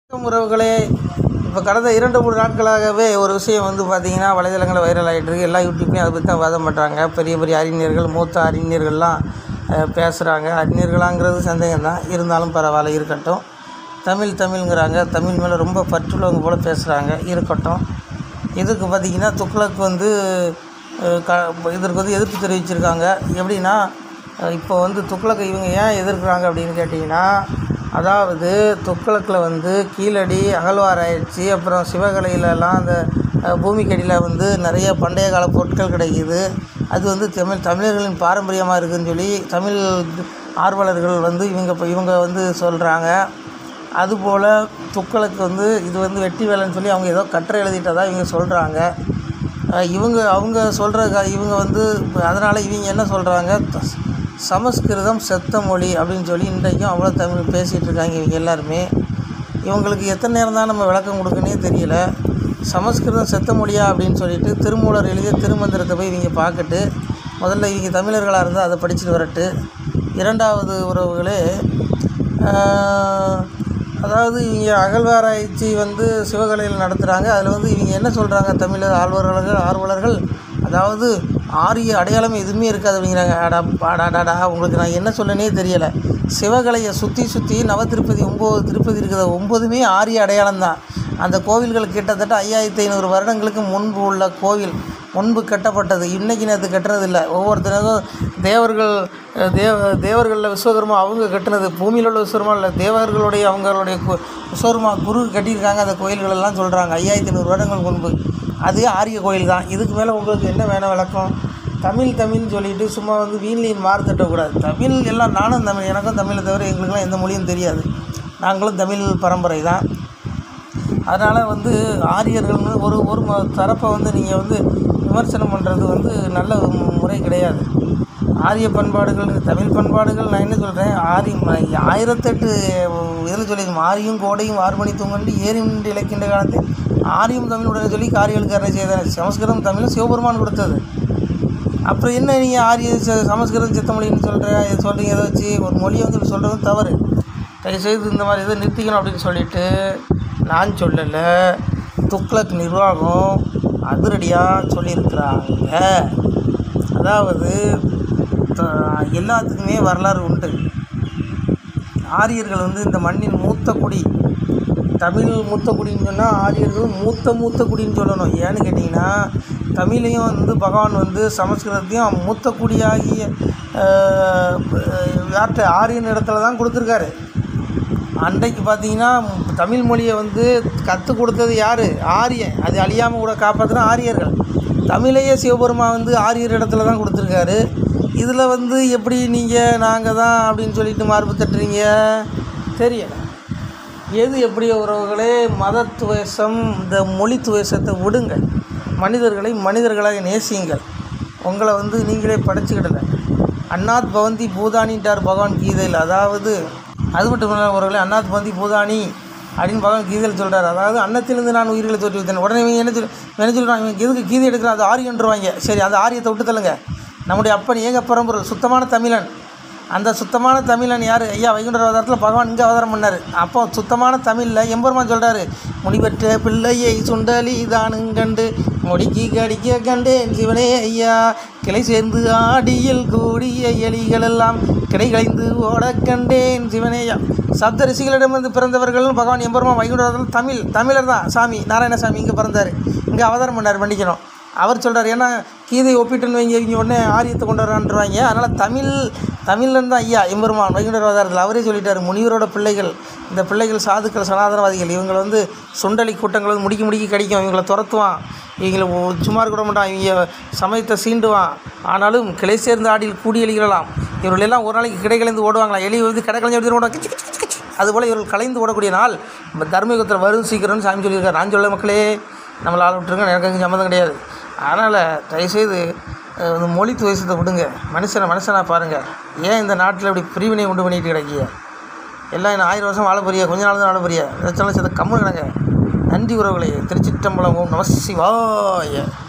வணக்கம் உறவுகளே இப்போ கடந்த இரண்டு மூணு நாட்களாகவே ஒரு விஷயம் வந்து பார்த்தீங்கன்னா வலைதளங்களில் வைரல் ஆகிட்டு இருக்கு எல்லா யூடியூப்லையும் அதை பற்றி தான் வாதம் பண்ணுறாங்க பெரிய பெரிய அறிஞர்கள் மூத்த அறிஞர்கள்லாம் பேசுகிறாங்க அறிஞர்களாங்கிறது சந்தேகம் தான் இருந்தாலும் பரவாயில்ல இருக்கட்டும் தமிழ் தமிழ்ங்கிறாங்க தமிழ் மேலே ரொம்ப பற்றுள்ளவங்க போல் பேசுகிறாங்க இருக்கட்டும் இதுக்கு பார்த்திங்கன்னா துக்ளக் வந்து அஹ், க இதற்கு வந்து எதிர்ப்பு தெரிவிச்சிருக்காங்க எப்படின்னா அஹ், இப்போ வந்து துக்ளக்கை இவங்க ஏன் எதிர்க்கிறாங்க அப்படின்னு கேட்டிங்கன்னா அதாவது துக்ளக்கில் வந்து கீழடி அகழ்வாராய்ச்சி அப்புறம் சிவகலையிலலாம் அந்த அஹ், பூமிக்கடியில் வந்து நிறைய பண்டைய கால பொருட்கள் கிடைக்குது அது வந்து தமிழ் தமிழர்களின் பாரம்பரியமாக இருக்குதுன்னு சொல்லி தமிழ் ஆர்வலர்கள் வந்து இவங்க இப்போ இவங்க வந்து சொல்கிறாங்க அதுபோல் துக்களுக்கு வந்து இது வந்து வெட்டி வேலைன்னு சொல்லி அவங்க ஏதோ கட்டுரை எழுதிட்டதா இவங்க சொல்கிறாங்க இவங்க அவங்க சொல்கிற க இவங்க வந்து அதனால் இவங்க என்ன சொல்கிறாங்க சமஸ்கிருதம் செத்த மொழி அப்படின்னு சொல்லி இன்றைக்கும் அவ்வளோ தமிழ் பேசிகிட்டு இருக்காங்க இவங்க எல்லாருமே இவங்களுக்கு எத்தனை நேரம் தான் நம்ம விளக்கம் கொடுக்கனே தெரியல சமஸ்கிருதம் செத்த மொழியா அப்படின்னு சொல்லிட்டு திருமூலர் எழுதிய திருமந்திரத்தை போய் இவங்க பார்க்கட்டு முதல்ல இவங்க தமிழர்களாக இருந்தால் அதை படிச்சுட்டு வரட்டு இரண்டாவது உறவுகளே ஆஹ், அதாவது இவங்க அகழ்வாராய்ச்சி வந்து சிவகலையில் நடத்துகிறாங்க அதில் வந்து இவங்க என்ன சொல்கிறாங்க தமிழர் ஆர்வலர்கள் ஆர்வலர்கள் அதாவது ஆரிய அடையாளம் எதுவுமே இருக்காது அப்படிங்கிறாங்க அடா அடாடாடா உங்களுக்கு நான் என்ன சொல்லனே தெரியலை சிவகலையை சுற்றி சுற்றி நவ திருப்பதி ஒம்பது திருப்பதி இருக்குது ஒம்பதுமே ஆரிய அடையாளம் தான் அந்த கோவில்கள் கிட்டத்தட்ட ஐயாயிரத்தி ஐநூறு வருடங்களுக்கு முன்பு உள்ள கோவில் முன்பு கட்டப்பட்டது இன்னைக்கு நேற்று கட்டுறதில்ல ஒவ்வொருத்தருக்கும் தேவர்கள் அஹ், தேவ தேவர்களில் விஸ்வகர்மா அவங்க கட்டுனது பூமியில் உள்ள விஸ்வகர்மா இல்லை தேவர்களுடைய அவங்களுடைய கு- விஸ்வகர்மா குரு கட்டியிருக்காங்க அந்த கோயில்கள் எல்லாம் சொல்கிறாங்க ஐயாயிரத்தி ஐநூறு வருடங்கள் முன்பு அது ஆரிய கோயில் தான் இதுக்கு மேலே உங்களுக்கு என்ன வேணும் விளக்கம் தமிழ் தமிழ்னு சொல்லிட்டு சும்மா வந்து வீண்லின் மாறு தட்டக்கூடாது தமிழ் எல்லாம் நானும் தமிழ் எனக்கும் தமிழை தவிர எங்களுக்கெல்லாம் எந்த மொழியும் தெரியாது நாங்களும் தமிழ் பரம்பரை தான் அதனால் வந்து ஆரியர்கள்னு ஒரு ஒரு ம தரப்பை வந்து நீங்கள் வந்து விமர்சனம் பண்ணுறது வந்து நல்ல முறை கிடையாது ஆரிய பண்பாடுகள் தமிழ் பண்பாடுகள் நான் என்ன சொல்கிறேன் ஆரி ம- ஆயிரத்தெட்டு இதில் சொல்லி ஆரியும் கோடையும் ஆறுமணி தூங்கண்டு ஏரி நின்று இழைக்கின்ற காலத்தில் ஆரியும் தமிழ் உடனே சொல்லி காரியலுக்காரனை செய்தார் சமஸ்கிருதம் தமிழும் சிவபெருமான் கொடுத்தது அப்புறம் என்ன நீங்கள் ஆரிய ச- சமஸ்கிருதம் சித்த மொழின்னு சொல்கிற இது சொல்கிறீங்க இதை வச்சு ஒரு மொழியை வந்து இப்படி சொல்கிறது தவறு தயவுசெய்து இந்த மாதிரி இதை நிறுத்திக்கணும் அப்படின்னு சொல்லிட்டு நான் சொல்லலை துக்ளக் நிர்வாகம் அதிரடியாக சொல்லியிருக்கிறாங்க அதாவது த- எல்லாத்துக்குமே வரலாறு உண்டு ஆரியர்கள் வந்து இந்த மண்ணின் மூத்த குடி தமிழ் மூத்த குடின்னு சொன்னால் ஆரியர்கள் மூத்த மூத்த குடின்னு சொல்லணும் ஏன்னு கேட்டிங்கன்னா தமிழையும் வந்து பகவான் வந்து சமஸ்கிருதத்தையும் மூத்த குடியாகிய ஆஹ், யார்கிட்ட ஆரியன் இடத்துல தான் கொடுத்துருக்காரு அன்றைக்கு பார்த்தீங்கன்னா தமிழ் மொழியை வந்து கற்றுக் கொடுத்தது யார் ஆரியன் அது அழியாமல் கூட காப்பாற்றின ஆரியர்கள் தமிழையே சிவபெருமா வந்து ஆரியர் இடத்துல தான் கொடுத்துருக்காரு இதில் வந்து எப்படி நீங்கள் நாங்கள் தான் அப்படின்னு சொல்லிட்டு மார்பு தட்டுறீங்க தெரியல எது எப்படி உறவுகளே மத துவேஷம் இந்த மொழி துவேஷத்தை விடுங்க மனிதர்களை மனிதர்களாக நேசியுங்கள் உங்களை வந்து நீங்களே படைச்சிக்கிடல அன்னாத் பவந்தி பூதானின்ட்டார் பகவான் கீதையில் அதாவது அது மட்டும் இல்லை உறவுகளே அன்னாத் பவந்தி பூதானி அப்படின்னு பகவான் கீதையில் சொல்கிறார் அதாவது அன்னத்திலிருந்து நான் உயிர்களை தோற்றி வைத்தேன் உடனே இவங்க என்ன சொல் என்ன சொல்கிறான் இவங்க எதுக்கு கீதை எடுக்கிறான் அது ஆரியன்றுவாங்க சரி அந்த ஆரியத்தை விட்டு தள்ளுங்க நம்முடைய அப்பன் ஏக பரம்பொருள் சுத்தமான தமிழன் அந்த சுத்தமான தமிழன் யார் ஐயா வைகுண்டர் அவதாரத்தில் பகவான் இங்கே அவதாரம் பண்ணார் அப்போ சுத்தமான தமிழில் எம்பெருமான் சொல்கிறாரு முடிவற்ற பிள்ளையை சுண்டலி தானுங்கண்டு முடிக்கி கடிக்க கண்டேன் சிவனே ஐயா கிளை சேர்ந்து ஆடியில் கூடிய எலிகளெல்லாம் கிடை கலைந்து ஓட கண்டேன் சிவனே ஐயா சப்த ரிஷிகளிடமிருந்து பிறந்தவர்கள் பகவான் எம்பெருமான் வைகுண்டர் அவதாரத்தில் தமிழ் தமிழர் தான் சாமி நாராயணசாமி இங்கே பிறந்தார் இங்கே அவதாரம் பண்ணார் மன்னிக்கணும் அவர் சொல்கிறார் ஏன்னா கீதை ஒப்பிட்டுன்னு வைங்க இவங்க உடனே ஆரியத்தை கொண்டு வரான்றாங்க அதனால் தமிழ் தமிழ்லேருந்து தான் ஐயா எம்பெருமான் வைகுண்டர் அவதாரத்தில் அவரே சொல்லிட்டார் முனிவரோட பிள்ளைகள் இந்த பிள்ளைகள் சாதுக்கள் சனாதனவாதிகள் இவங்களை வந்து சுண்டலி கூட்டங்கள் வந்து முடிக்கி முடிக்கி கடிக்கும் இவங்களை துரத்துவான் இவங்களை ஒ- சும்மா இருக்க விட மாட்டான் இவங்க சமயத்தை சீண்டுவான் ஆனாலும் கிளை சேர்ந்த ஆடியில் கூடி எலிகளலாம் இவர்கள் எல்லாம் ஒரு நாளைக்கு கிடை கலைந்து ஓடுவாங்களா எலி வந்து கடை கலைஞ்சு எப்படி ஓடுவாங்க கிச்சு, கிச்சு, கிச்சு, கிச்சு. அதுபோல் இவர்கள் கலைந்து ஓடக்கூடிய நாள் நம்ம தர்மயுகத்தில் வரும் சீக்கிரம்னு சாமி சொல்லியிருக்காரு நான் சொல்ல மக்களே நம்மளை ஆள் விட்டுருங்க எனக்கு அங்கே சம்மந்தம் கிடையாது அதனால் தயவுசெய்து அஹ், இந்த மொழி துவேஷத்தை விடுங்க மனுஷனை மனுஷனாக பாருங்கள் ஏன் இந்த நாட்டில் இப்படி பிரிவினை உண்டு பண்ணிட்டு கிடக்கிய எல்லாம் இன்னும் ஆயிரம் வருஷம் வாழ போறியா கொஞ்ச நாள் தான் வாழ போறியா ஏதாச்சும் சேர்த்து கம்முன்னு கிடங்க நன்றி உறவுகளே திருச்சிட்டம்பலம் ஓம் நம சிவாய